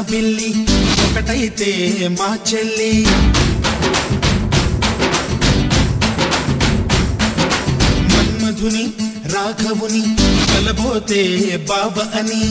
జాబిల్లి ఒకటైతే మా చెల్లి మన్మధుని రాఘవుని కలబోతే బావ అని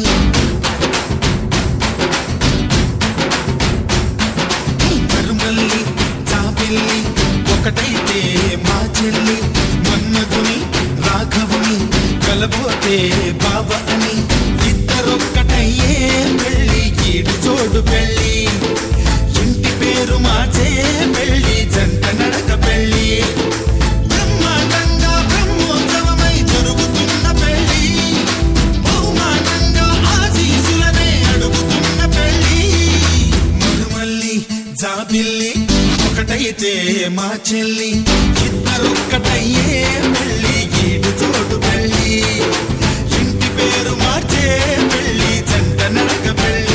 మరుమల్లి జాబిల్లి ఒకటైతే మా చెల్లి మన్మధుని రాఘవుని కలబోతే బావ అని ఇద్దరొక్కటయ్యే పెళ్ళి ఈడు జోడు పెళ్ళి ఇంటి పేరు మార్చే పెళ్ళి జంట నడక పెళ్ళి బ్రహ్మాండంగా బ్రహ్మోత్సవమై జరుగుతున్న పెళ్ళి బహుమానంగా ఆశీసులనే అడుగుతున్న పెళ్ళి మరుమల్లి జాబిల్లి ఒకటైతే మా చెల్లి ఇద్దరొక్కటయ్యే పెళ్ళి ఈడు చోటు పెళ్ళి ఇంటి పేరు మార్చే పెళ్ళి జంట నడక పెళ్ళి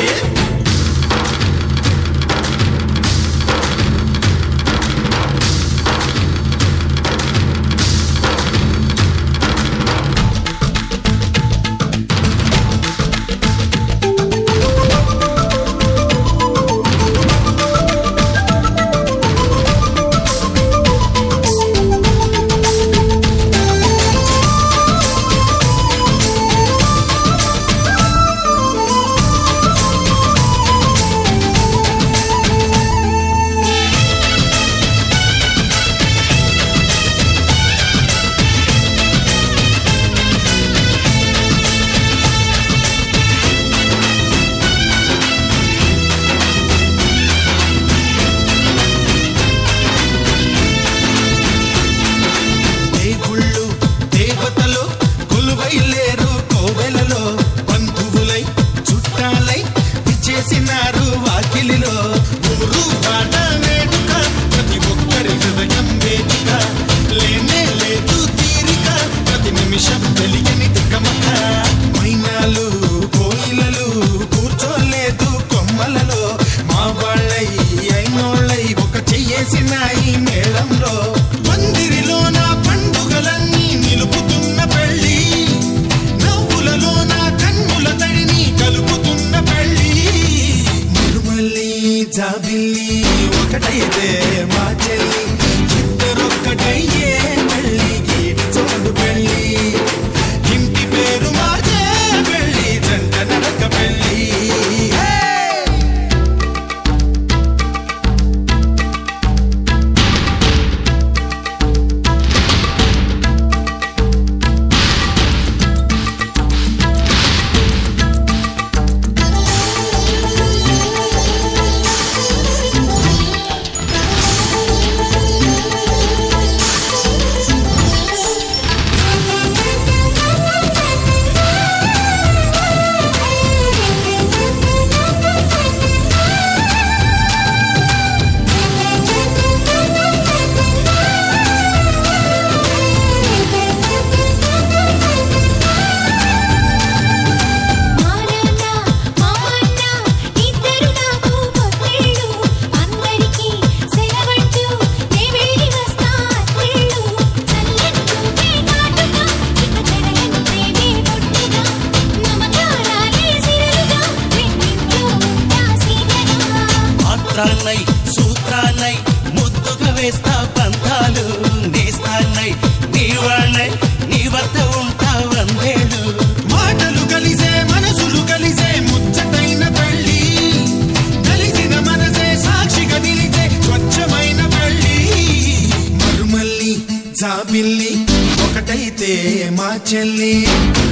దేవుళ్ళు దేవతలు కొలువై లేరు కోవెలలో బంధువులై చుట్టాలై విచ్చేసినారు వాకిలిలో ఊరు పాట వేడుక ప్రతి ఒక్కరి హృదయం వేదిక లేనే లేదు తీరిక ప్రతి నిమిషం తెలియని తికమక మైనాలు కోయిలలు కూర్చోలేదు కొమ్మలలో మా వాళ్ళై అయినోళ్ళై ఒక చెయ్యేసినాయి మేళంలో మందిరిలోన పండుగలన్నీ నిలుపుతున్న పెళ్ళి నవ్వులలోన కన్నుల తడిని కలుపుతున్న పెళ్ళి మరుమల్లి జాబిల్లి ఒకటైతే మా చెల్లి ఇద్దరొక్కటయ్యే పెళ్ళి గీడి చోడు పెళ్ళి ఇంటి పేరు మార్చే పెళ్ళి జంట నడక పెళ్ళి హే! మానన్న మామన్న ఇద్దరు నాకు పొత్తిళ్ళు అందరికీ సెలవంటూ నే వెళ్ళి వస్తా అత్తిళ్ళు చల్లని చూపే కాటుగా ఇక జడలను ప్రేమే బొట్టుగా మమకారాలే సిరలుగా రెండింట్లో ఉంటా సీతగా మాత్రాన్నై సూత్రాన్నై ముద్దుగా వేస్తా పంతాలు నేస్తాన్నై నీవాణ్ణై నీ వద్ద ఉంటా వందేళ్ళు మాటలు కలిసే మనసులు కలిసే ముచ్చటైన పెళ్ళి కలిసిన మనసే సాక్షిగా నిలిచే స్వచ్ఛమైన పెళ్ళి మరుమల్లి జాబిల్లి ఒకటైతే మా చెల్లి